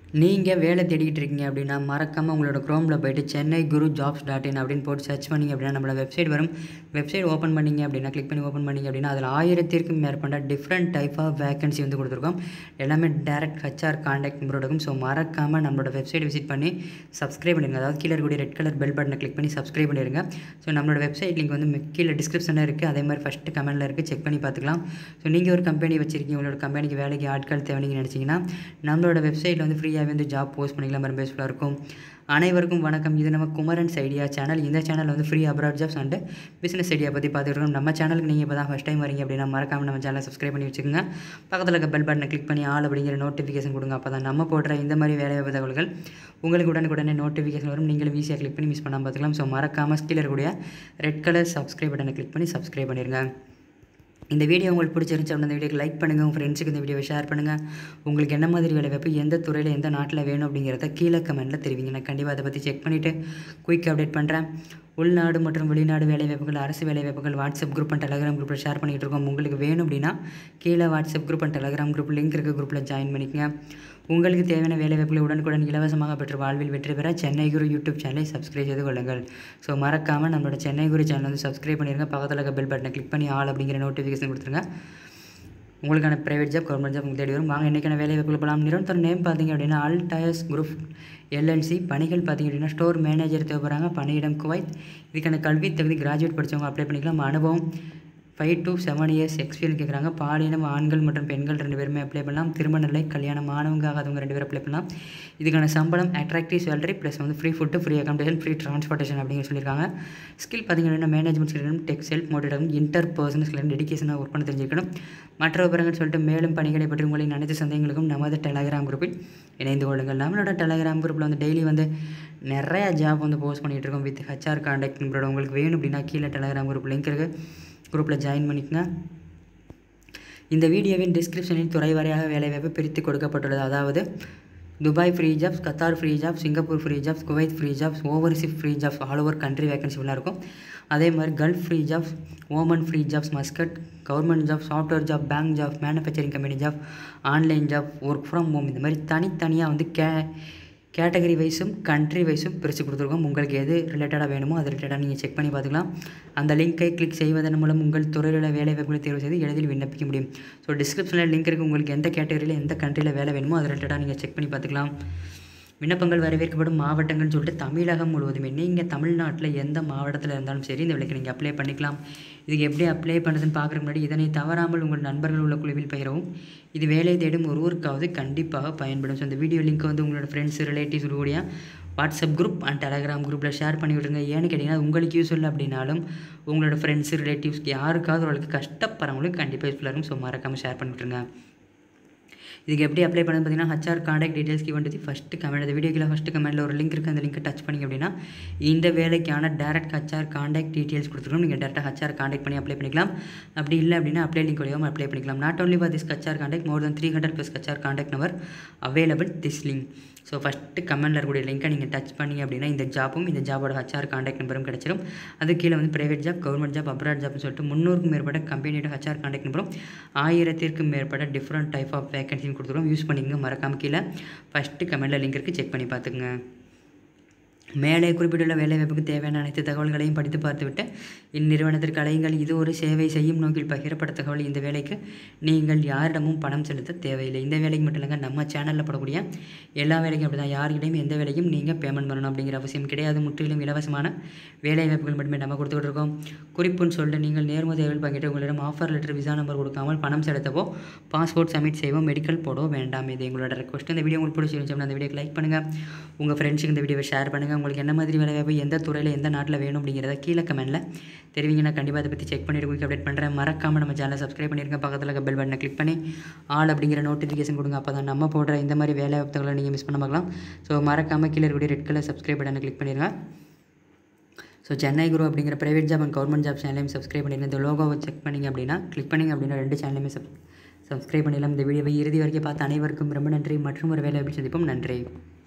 நீங்கள் வேலை தேடிக்கிட்டு இருக்கீங்க அப்படின்னா மறக்காமல் உங்களோட க்ரோமில் போயிட்டு Chennai Guru jobs dot in அப்படின்னு போட்டு சர்ச் பண்ணிங்க அப்படின்னா நம்மளோட வெப்சைட் வரும் வெப்சைட் ஓப்பன் பண்ணிங்க அப்படின்னா கிளிக் பண்ணி ஓப்பன் பண்ணிங்க அப்படின்னா அதில் ஆயிரத்திற்கும் மேற்பட்ட டிஃப்ரெண்ட் டைப் ஆஃப் வேகன்சி வந்து கொடுத்துருக்கோம் எல்லாமே டேரக்ட் ஹச்ஆர் காண்டாக்ட் நம்பரோட இருக்கும் ஸோ மறக்காமல் நம்மளோட வெப்சைட் விசிட் பண்ணி சப்ஸ்கிரைப் பண்ணிடுங்க அதாவது கீழே இருக்கக்கூடிய ரெட் கலர் பெல் பட்டனை கிளிக் பண்ணி சப்ஸ்கிரைப் பண்ணிடுங்க ஸோ நம்மளோட வெப்சைட் லிங்க் வந்து மி- கீழே டிஸ்கிரிப்ஷனில் இருக்குது அதே மாதிரி ஃபஸ்ட்டு கமெண்ட்டில் இருக்குது செக் பண்ணி பார்த்துக்கலாம் ஸோ நீங்கள் ஒரு கம்பெனி வச்சிருக்கீங்க உங்களோட கம்பெனிக்கு வேலைக்கு ஆட்கள் தேவைன்னு நினச்சிங்கன்னா நம்மளோட வெப்சைட்டில் வந்து ஃப்ரீயாகவே வந்து ஜாப் போஸ்ட் பண்ணிக்கலாம் ரொம்ப யூஸ்ஃபுல்லாக இருக்கும் அனைவருக்கும் வணக்கம் இது நம்ம குமரன்ஸ் ஐடியா சேனல் இந்த சேனல் வந்து free abroad jobs and business idea பற்றி பார்த்துட்டு இருக்கோம் நம்ம சேனலுக்கு நீங்கள் இப்போ தான் ஃபஸ்ட் டைம் வரீங்க அப்படின்னா மறக்காம நம்ம சேனலை சப்ஸ்கிரைப் பண்ணி வச்சுக்கோங்க பக்கத்தில் இருக்க பெல் பட்டனை கிளிக் பண்ணி ஆல் அப்படிங்கிற நோட்டிஃபிகேஷன் கொடுங்க அப்போ தான் நம்ம போடுற இந்த மாதிரி வேலை வாய்ப்பு தகவல்கள் உங்களுக்கு உடனுக்குடனே நோட்டிஃபிகேஷன் வரும் நீங்களும் ஈஸியாக கிளிக் பண்ணி மிஸ் பண்ணாமல் பார்த்துக்கலாம் ஸோ மறக்காமல் கீழே இருக்கக்கூடிய ரெட் கலர் சப்ஸ்கிரைப் பட்டனை கிளிக் பண்ணி சப்ஸ்கிரைப் பண்ணிடுங்க இந்த வீடியோ உங்களுக்கு பிடிச்சிருந்துச்சு அப்படின்னா இந்த வீடியோக்கு லைக் பண்ணுங்கள் உங்கள் ஃப்ரெண்ட்ஸுக்கு இந்த வீடியோவை ஷேர் பண்ணுங்கள் உங்களுக்கு என்ன மாதிரி வேலை வாய்ப்பு எந்த துறையில் எந்த நாட்டில் வேணும் அப்படிங்கிறத கீழே கமெண்ட்டில் தெரிவிங்க நான் கண்டிப்பாக அதை பற்றி செக் பண்ணிவிட்டு குயிக் அப்டேட் பண்ணுறேன் உள்நாடு மற்றும் வெளிநாடு வேலைவாய்ப்புகள் அரசு வேலைவாய்ப்புகள் வாட்ஸ்அப் குரூப் அண்ட் டெலகிராம் குரூப்பில் ஷேர் பண்ணிகிட்டு இருக்கோம் உங்களுக்கு வேணும் அப்படின்னா கீழே WhatsApp group and Telegram group link இருக்க குரூப்பில் ஜாயின் பண்ணிக்கங்க உங்களுக்கு தேவையான வேலைவாய்ப்புகளை உடனுக்குடன் இலவசமாக பெற்று வாழ்வில் வெற்றி பெற சென்னை குரு யூடியூப் சேனலை சப்ஸ்கிரைப் செய்து கொள்ளுங்கள் ஸோ மறக்காமல் நம்மளோட சென்னை குரு சேனல் வந்து சப்ஸ்கிரைப் பண்ணிடுங்க பக்கத்தில் இருக்க பெல் பட்டனை கிளிக் பண்ணி ஆல் அப்படிங்கிற நோட்டிஃபிகேஷன் கொடுத்துருங்க உங்களுக்கான ப்ரைவேட் ஜாப் கவர்மெண்ட் ஜாப் உங்களுக்கு தேடி வரும் வாங்க இன்றைக்கான வேலை வாய்ப்புகள் போகலாம் நிரந்தர நேம் பார்த்தீங்க அப்படின்னா ஆல் டயர்ஸ் குரூப் எல்எல்சி பணிகள் பார்த்தீங்க அப்படின்னா ஸ்டோர் மேனேஜர் தேவைப்படுறாங்க பணியிடம் குவைத் இதுக்கான கல்வி தகுதி கிராஜுவேட் படித்தவங்க அப்ளை பண்ணிக்கலாம் அனுபவம் five to seven years experience கேட்குறாங்க பாலினம் ஆண்கள் மற்றும் பெண்கள் ரெண்டு பேருமே அப்ளை பண்ணலாம் திருமண நிலை கல்யாணம் ஆனவங்க ஆகாதவங்க ரெண்டு பேரும் அப்ளை பண்ணலாம் இதுக்கான சம்பளம் அட்ராக்டிவ் சேலரி ப்ளஸ் வந்து free food free accommodation free transportation அப்படிங்கிற சொல்லியிருக்காங்க ஸ்கில் பார்த்தீங்க அப்படின்னா management skill tech self motivate interpersonal skill டெடிகேஷனாக ஒர்க் பண்ண தெரிஞ்சிருக்கணும் மற்ற விவரங்கள் சொல்லிட்டு மேலும் பணிகளை பற்றி உங்களின் அனைத்து சந்தேகங்களுக்கும் நமது டெலகிராம் குரூப்பில் இணைந்து கொள்ளுங்கள் நம்மளோட டெலகிராம் குரூப்பில் வந்து டெய்லி வந்து நிறைய ஜாப் வந்து போஸ்ட் பண்ணிகிட்டு இருக்கோம் வித் ஹெச்ஆர் காண்டாக்ட் நம்பரோட உங்களுக்கு வேணும் அப்படின்னா கீழே டெலகிராம் குரூப் லிங்க் இருக்குது குரூப்பில் ஜாயின் பண்ணிக்கங்க இந்த வீடியோவின் டிஸ்கிரிப்ஷனில் துறை வாரியாக வேலைவாய்ப்பு பிரித்து கொடுக்கப்பட்டுள்ளது அதாவது Dubai free jobs Qatar free jobs Singapore free jobs Kuwait free jobs overseas free jobs all over country வேகன்சிலாம் இருக்கும் அதே மாதிரி gulf free jobs Oman free jobs Muscat government job software job bank job manufacturing company job online job work from home இந்த மாதிரி தனித்தனியாக வந்து K category வைஸும் country வைஸும் பிரித்து கொடுத்துருக்கோம் உங்களுக்கு எது ரிலேட்டடாக வேணுமோ அது ரிலேட்டடாக நீங்கள் செக் பண்ணி பார்த்துக்கலாம் அந்த லிங்கை கிளிக் செய்வதன் மூலம் உங்கள் துறையில் வேலை வாய்ப்புகளை தேர்வு செய்து எளிதில் விண்ணப்பிக்க முடியும் ஸோ டிஸ்கிரிப்ஷனில் லிங்க் இருக்குது உங்களுக்கு எந்த கேட்டகரியில் எந்த கண்ட்ரியில் வேலை வேணுமோ அது ரிலேட்டடாக நீங்கள் செக் பண்ணி பார்த்துக்கலாம் விண்ணப்பங்கள் வரவேற்கப்படும் மாவட்டங்கள்னு சொல்லிட்டு தமிழகம் முழுவதுமே நீங்கள் தமிழ்நாட்டில் எந்த மாவட்டத்தில் இருந்தாலும் சரி இந்த வேலைக்கு நீங்கள் அப்ளை பண்ணிக்கலாம் இதுக்கு எப்படி அப்ளை பண்ணுறதுன்னு பார்க்குறதுக்கு முன்னாடி இதனை தவறாமல் உங்கள் நண்பர்கள் உள்ள குழுவில் பகிரவும் இது வேலை தேடும் ஒருவருக்காவது கண்டிப்பாக பயன்படும் ஸோ இந்த வீடியோ லிங்க் வந்து உங்களோட ஃப்ரெண்ட்ஸ் ரிலேட்டிவ்ஸ் கூடிய வாட்ஸ்அப் குரூப் அண்ட் டெலகிராம் குரூப்பில் ஷேர் பண்ணி விட்ருங்க ஏன்னு கேட்டிங்கன்னா உங்களுக்கு யூஸ் இல்லை அப்படின்னாலும் உங்களோட ஃப்ரெண்ட்ஸ் ரிலேட்டிவ்ஸ்க்கு யாருக்காவது ஓரளவுக்கு கஷ்டப்படுறவங்களுக்கு கண்டிப்பாக யூஸ்ஃபுல்லாக இருக்கும் ஸோ மறக்காமல் ஷேர் பண்ணி விட்ருங்க இதுக்கு எப்படி அப்ளை பண்ணது பார்த்தீங்கன்னா HR contact details given to first comment இந்த வீடியோக்கில் ஃபஸ்ட்டு கமெண்ட்டில் ஒரு லிங்க் இருக்குது அந்த லிங்க்கை டச் பண்ணிங்க அப்படின்னா இந்த வேலைக்கான டேரக்ட் ஹச்ஆர் காண்டாக்ட் டீடைல்ஸ் கொடுத்துருக்கோம் நீங்கள் டேரெக்டாக ஹச்ஆர் காண்டாக்ட் பண்ணி அப்ளை பண்ணிக்கலாம் அப்படி இல்லை அப்படின்னா அப்ளை லிங்க் வழியாக அப்ளை பண்ணிக்கலாம் not only for this HR contact more than three hundred plus HR contact number available this link so first கமெண்டில் இருக்கக்கூடிய லிங்க்கை நீங்கள் டச் பண்ணீங்க அப்படின்னா இந்த ஜாப்பும் இந்த ஜாபோட ஹச்ஆர் காண்டாக்ட் நம்பரும் கிடச்சிரும் அது கீழே வந்து private job government job abroad ஜாப்னு சொல்லிட்டு முந்நூறுக்கும் மேற்பட்ட கம்பெனியோட ஹச்ஆர் காண்டாக்ட் நம்பரும் ஆயிரத்திற்கும் மேற்பட்ட டிஃப்ரெண்ட் டைப் ஆஃப் வேகன்சியும் கொடுத்துருவோம் யூஸ் பண்ணிக்கங்க மறக்காம கீழே ஃபஸ்ட்டு கமெண்டில் லிங்க் இருக்குது செக் பண்ணி பார்த்துக்குங்க மேலே குறிப்பிட்டுள்ள வேலைவாய்ப்புக்கு தேவையான அனைத்து தகவல்களையும் படித்து பார்த்துவிட்டு இந்நிறுவனத்திற்கு அலையுங்கள் இது ஒரு சேவை செய்யும் நோக்கில் பகிரப்பட்ட தகவல் இந்த வேலைக்கு நீங்கள் யாரிடமும் பணம் செலுத்த தேவையில்லை இந்த வேலைக்கு மட்டும் இல்லைங்க நம்ம சேனலில் போடக்கூடிய எல்லா வேலைக்கும் அப்படி தான் யார்கிட்டையும் எந்த வேலைக்கும் நீங்கள் பேமெண்ட் பண்ணணும் அப்படிங்கிற அவசியம் கிடையாது முற்றிலும் இலவசமான வேலை வாய்ப்புகள் மட்டுமே நம்ம கொடுத்துக்கிட்டு இருக்கோம் குறிப்புன்னு சொல்லிட்டு நீங்கள் நேர்முக தேர்வில் பங்கிட்டு உங்களிடம் ஆஃபர் லெட்டர் விசா நம்பர் கொடுக்காமல் பணம் செலுத்தவோ பாஸ்போர்ட் சப்மிட் செய்வோ மெடிக்கல் போடவோ வேண்டாம் இது எங்களோட ரெக்வஸ்ட் இந்த வீடியோ உங்களுக்கு பிடிச்சிருந்துச்சு அப்படின்னா அந்த வீடியோக்கு லைக் பண்ணுங்கள் உங்கள் ஃப்ரெண்ட்ஸுக்கு இந்த வீடியோவை ஷேர் பண்ணுங்கள் உங்களுக்கு என்ன மாதிரி வேலை வாய்ப்பு எந்த துறையில் எந்த நாட்டில் வேணும் அப்படிங்கிறத கீழே கமெண்ட்டில் தெரிவிங்க நான் கண்டிப்பாக அதை பற்றி செக் பண்ணிட்டு குயிக் அப்டேட் பண்ணுறேன் மறக்காமல் நம்ம சேனலை சப்ஸ்கிரைப் பண்ணிருங்க பக்கத்தில் இருக்க பெல் பட்டனை கிளிக் பண்ணி ஆல் அப்படிங்கிற நோட்டிஃபிகேஷன் கொடுங்க அப்போ தான் நம்ம போடுற இந்த மாதிரி வேலை வாய்ப்புகளை நீங்கள் மிஸ் பண்ண பார்க்கலாம் ஸோ மறக்காமல் கீழே இருக்கக்கூடிய ரெட் கலர் சப்ஸ்கிரைப் பட்டனை கிளிக் பண்ணிடுங்க ஸோ சென்னை குரு அப்படிங்கிற private job and government job சேனலையும் சப்ஸ்கிரைப் பண்ணிடுங்க இந்த லோகோவை செக் பண்ணிங்க அப்படின்னா கிளிக் பண்ணிங்க அப்படின்னா ரெண்டு சேனலையுமே சப் சப்ஸ்கிரைப் பண்ணிடலாம் இந்த வீடியோவை இறுதி வரைக்கும் பார்த்து அனைவருக்கும் ரொம்ப நன்றி மற்றும் ஒரு வேலை சந்திப்போம் நன்றி